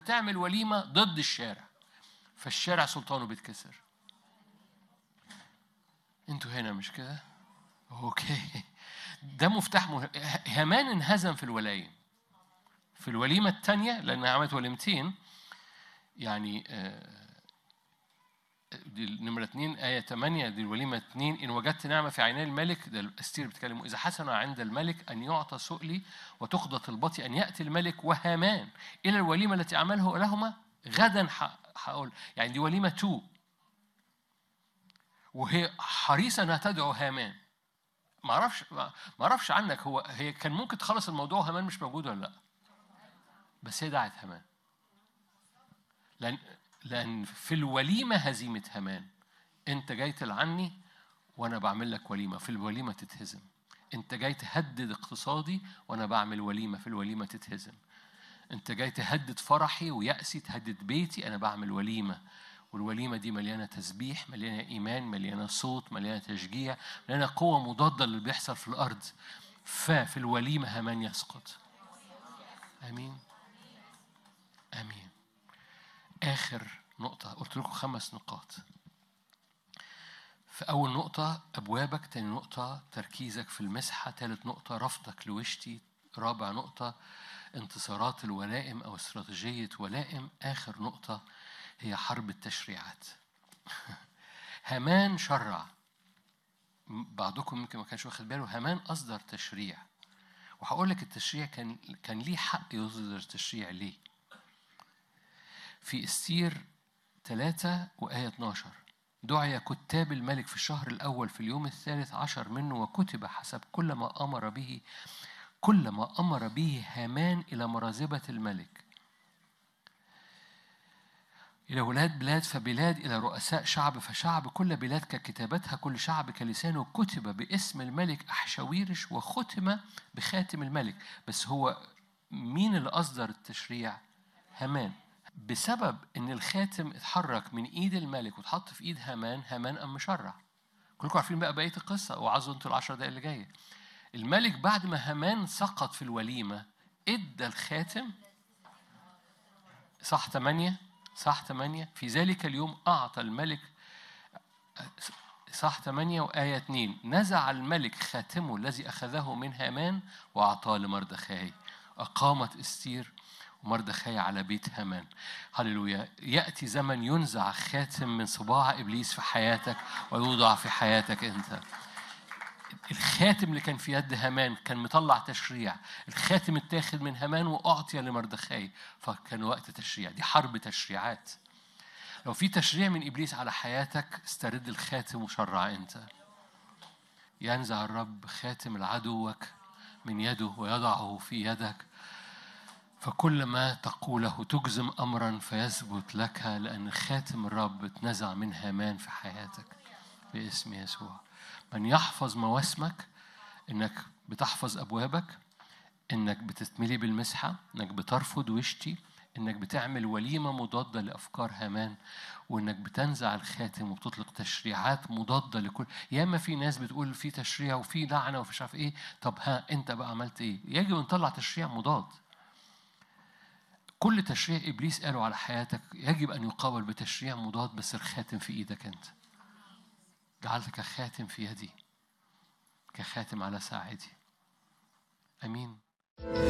تعمل وليمة ضد الشارع فالشارع سلطانه بيتكسر انتوا هنا مش كده اوكي ده مفتاح مه... هامان انهزم في الولايم في الوليمة الثانية لأنها عملت وليمتين يعني آه، دي نمرة اثنين آية 8 دي الوليمة اثنين إن وجدت نعمة في عيني الملك ده استير بتكلم إذا حسن عند الملك أن يعطى سؤلي وتقضى طلبتي أن يأتي الملك وهامان إلى الوليمة التي عمله لهما غدا هقول يعني دي وليمة تو وهي حريصة أنها تدعو هامان ما اعرفش ما اعرفش عنك هو هي كان ممكن تخلص الموضوع وهامان مش موجود ولا لا بس هي دعت هامان لان لان في الوليمه هزيمه هامان انت جاي تلعني وانا بعمل لك وليمه في الوليمه تتهزم انت جاي تهدد اقتصادي وانا بعمل وليمه في الوليمه تتهزم انت جاي تهدد فرحي ويأسي تهدد بيتي انا بعمل وليمه والوليمة دي مليانة تسبيح مليانة إيمان مليانة صوت مليانة تشجيع مليانة قوة مضادة للي بيحصل في الأرض ففي الوليمة همان يسقط آمين آمين آخر نقطة قلت لكم خمس نقاط في أول نقطة أبوابك تاني نقطة تركيزك في المسحة ثالث نقطة رفضك لوشتي رابع نقطة انتصارات الولائم أو استراتيجية ولائم آخر نقطة هي حرب التشريعات هامان شرع بعضكم يمكن ما كانش واخد باله هامان أصدر تشريع وهقول لك التشريع كان كان ليه حق يصدر تشريع ليه في استير ثلاثة وآية 12 دعي كتاب الملك في الشهر الأول في اليوم الثالث عشر منه وكتب حسب كل ما أمر به كل ما أمر به هامان إلى مرازبة الملك إلى ولاد بلاد فبلاد إلى رؤساء شعب فشعب كل بلاد ككتابتها كل شعب كلسانه كتب باسم الملك أحشاويرش وختم بخاتم الملك بس هو مين اللي أصدر التشريع؟ هامان بسبب إن الخاتم اتحرك من إيد الملك واتحط في إيد هامان هامان قام مشرع كلكم عارفين بقى بقية القصة وعظوا أنتوا العشر دقايق اللي جاية الملك بعد ما هامان سقط في الوليمة ادى الخاتم صح ثمانية صح ثمانية في ذلك اليوم أعطى الملك صح ثمانية وآية اثنين نزع الملك خاتمه الذي أخذه من هامان وأعطاه لمردخاي أقامت استير ومردخاي على بيت هامان هللويا يأتي زمن ينزع خاتم من صباع إبليس في حياتك ويوضع في حياتك أنت الخاتم اللي كان في يد هامان كان مطلع تشريع الخاتم اتاخد من هامان وأعطي لمردخاي فكان وقت تشريع دي حرب تشريعات لو في تشريع من إبليس على حياتك استرد الخاتم وشرع أنت ينزع الرب خاتم العدوك من يده ويضعه في يدك فكل ما تقوله تجزم أمرا فيثبت لك لأن خاتم الرب اتنزع من هامان في حياتك باسم يسوع من يحفظ مواسمك انك بتحفظ ابوابك انك بتتملي بالمسحه انك بترفض وشتي انك بتعمل وليمه مضاده لافكار هامان وانك بتنزع الخاتم وبتطلق تشريعات مضاده لكل ياما في ناس بتقول في تشريع وفي لعنه ومش عارف ايه طب ها انت بقى عملت ايه يجب ان نطلع تشريع مضاد كل تشريع ابليس قاله على حياتك يجب ان يقابل بتشريع مضاد بس الخاتم في ايدك انت جعلت كخاتم في يدي كخاتم على ساعدي امين